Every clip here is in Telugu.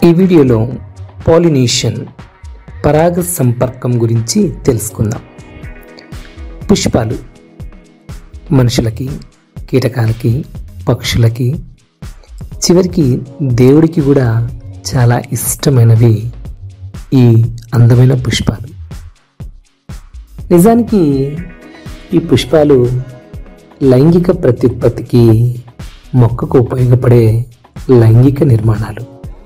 ఈ వీడియోలో పాలినేషన్ పరాగ సంపర్కం గురించి తెలుసుకుందాం పుష్పాలు మనుషులకి కీటకాలకి పక్షులకి చివరికి దేవుడికి కూడా చాలా ఇష్టమైనవి ఈ అందమైన పుష్పాలు నిజానికి ఈ పుష్పాలు లైంగిక ప్రత్యుత్పత్తికి మొక్కకు ఉపయోగపడే లైంగిక నిర్మాణాలు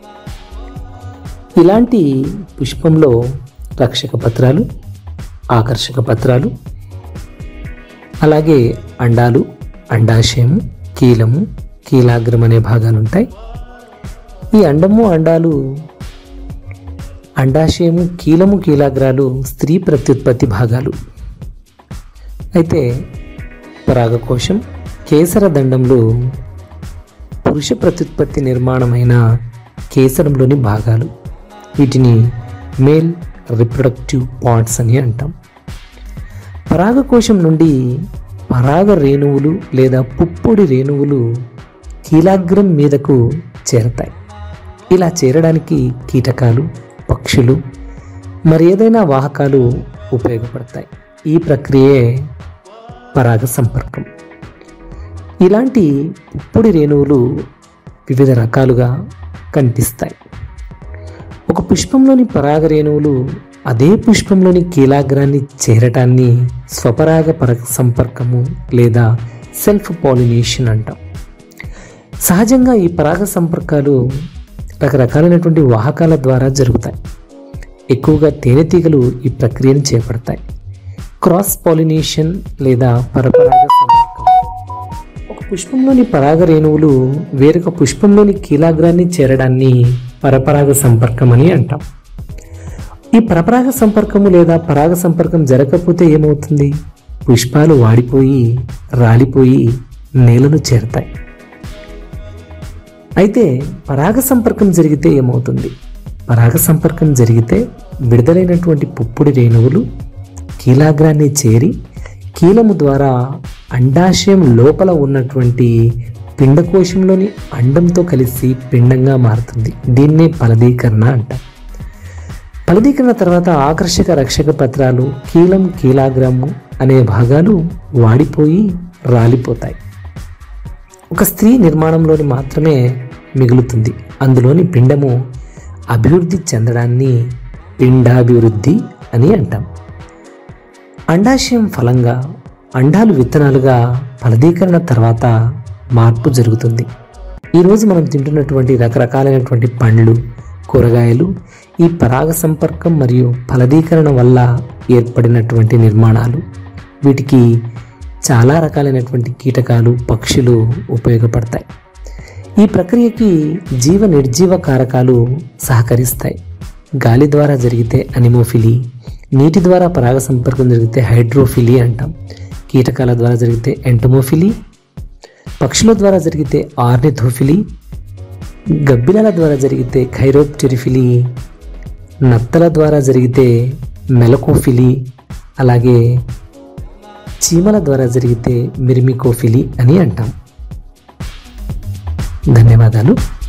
ఇలాంటి పుష్పంలో రక్షక పత్రాలు ఆకర్షక పత్రాలు అలాగే అండాలు అండాశయము కీలము కీలాగ్రం అనే భాగాలు ఉంటాయి ఈ అండము అండాలు అండాశయము కీలము కీలాగ్రాలు స్త్రీ ప్రత్యుత్పత్తి భాగాలు అయితే పరాగకోశం కేసర దండంలో పురుష ప్రత్యుత్పత్తి నిర్మాణమైన కేసరంలోని భాగాలు వీటిని మేల్ రిప్రొడక్టివ్ పార్ట్స్ అని అంటాం పరాగకోశం నుండి పరాగ రేణువులు లేదా పుప్పొడి రేణువులు కీలాగ్రం మీదకు చేరతాయి ఇలా చేరడానికి కీటకాలు పక్షులు మరి ఏదైనా వాహకాలు ఉపయోగపడతాయి ఈ ప్రక్రియే పరాగ సంపర్కం ఇలాంటి పుప్పొడి రేణువులు వివిధ రకాలుగా కనిపిస్తాయి ఒక పుష్పంలోని పరాగ రేణువులు అదే పుష్పంలోని కీలాగ్రాన్ని చేరటాన్ని స్వపరాగ పరాగ సంపర్కము లేదా సెల్ఫ్ పాలినేషన్ అంటాం సహజంగా ఈ పరాగ సంపర్కాలు రకరకాలైనటువంటి వాహకాల ద్వారా జరుగుతాయి ఎక్కువగా తేనెటీగలు ఈ ప్రక్రియను చేపడతాయి క్రాస్ పాలినేషన్ లేదా పరపరాగ సంపర్కం ఒక పుష్పంలోని పరాగ రేణువులు వేరొక పుష్పంలోని కీలాగ్రాన్ని చేరడాన్ని పరపరాగ సంపర్కం అని అంటాం ఈ పరపరాగ సంపర్కము లేదా పరాగ సంపర్కం జరగకపోతే ఏమవుతుంది పుష్పాలు వాడిపోయి రాలిపోయి నేలను చేరతాయి అయితే పరాగ సంపర్కం జరిగితే ఏమవుతుంది పరాగ సంపర్కం జరిగితే విడుదలైనటువంటి పుప్పుడి రేణువులు కీలాగ్రాన్ని చేరి కీలము ద్వారా అండాశయం లోపల ఉన్నటువంటి పిండకోశంలోని అండంతో కలిసి పిండంగా మారుతుంది దీన్నే ఫలదీకరణ అంటాం ఫలదీకరణ తర్వాత ఆకర్షక రక్షక పత్రాలు కీలం కీలాగ్రాము అనే భాగాలు వాడిపోయి రాలిపోతాయి ఒక స్త్రీ నిర్మాణంలోని మాత్రమే మిగులుతుంది అందులోని పిండము అభివృద్ధి చెందడాన్ని పిండాభివృద్ధి అని అంటాం అండాశయం ఫలంగా అండాలు విత్తనాలుగా ఫలదీకరణ తర్వాత మార్పు జరుగుతుంది ఈరోజు మనం తింటున్నటువంటి రకరకాలైనటువంటి పండ్లు కూరగాయలు ఈ పరాగ సంపర్కం మరియు ఫలదీకరణ వల్ల ఏర్పడినటువంటి నిర్మాణాలు వీటికి చాలా రకాలైనటువంటి కీటకాలు పక్షులు ఉపయోగపడతాయి ఈ ప్రక్రియకి జీవ నిర్జీవ కారకాలు సహకరిస్తాయి గాలి ద్వారా జరిగితే అనిమోఫిలి నీటి ద్వారా పరాగ సంపర్కం జరిగితే హైడ్రోఫిలి అంటాం కీటకాల ద్వారా జరిగితే ఎంటమోఫిలి పక్షుల ద్వారా జరిగితే ఆర్నిథోఫిలి గబ్బిలాల ద్వారా జరిగితే ఖైరోప్టెరిఫిలి నత్తల ద్వారా జరిగితే మెలకోఫిలి అలాగే చీమల ద్వారా జరిగితే మిర్మికోఫిలి అని అంటాం ధన్యవాదాలు